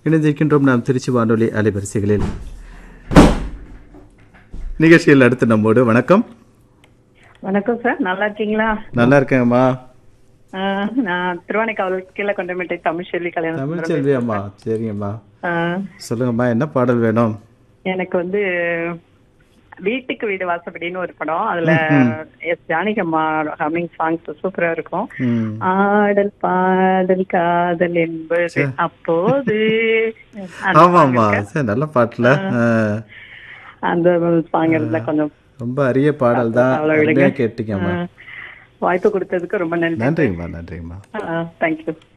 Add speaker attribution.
Speaker 1: இணைந்திருக்கின்றோம் நாம் திருச்சி வானொலி அலைவரிசைகளில் நிகழ்ச்சியில் அடுத்து நம்மோடு வணக்கம்
Speaker 2: வணக்கம் சார் நல்லா இருக்கீங்களா
Speaker 1: நல்லா இருக்கேங்கம்மா
Speaker 2: ஆஹ் நான் திருவானைக்காவல் கீழே கொண்டமேட்டை தமிழ்ச்செல்வி கல்யாணம்
Speaker 1: தமிழ் செல்வி அம்மா சரிங்கம்மா
Speaker 2: ஆஹ்
Speaker 1: சொல்லுங்கம்மா என்ன பாடல் வேணும்
Speaker 2: எனக்கு வந்து வீட்டுக்கு வீடு வாசப்படின்னு ஒரு படம் அதுல எஸ் ஜானகியம்மா ஹம்மிங் சாங்ஸ் சூப்பரா இருக்கும்
Speaker 1: ம்
Speaker 2: ஆடல் பாடல் காதல் என்பது அப்போது அந்த
Speaker 1: ஆமாம்மா சரி நல்ல பாட்டுல ஆ.
Speaker 2: அந்த சாங் இருந்தா கொஞ்சம்
Speaker 1: ரொம்ப அரிய பாடல் தான்
Speaker 2: அவ்வளவு விடுங்க.
Speaker 1: அருமையா கேட்டீங்கம்மா
Speaker 2: ஆஹ் வாய்ப்பு கொடுத்ததுக்கு ரொம்ப நன்றி
Speaker 1: நன்றிங்கம்மா நன்றிங்கம்மா
Speaker 2: தேங்க்யூ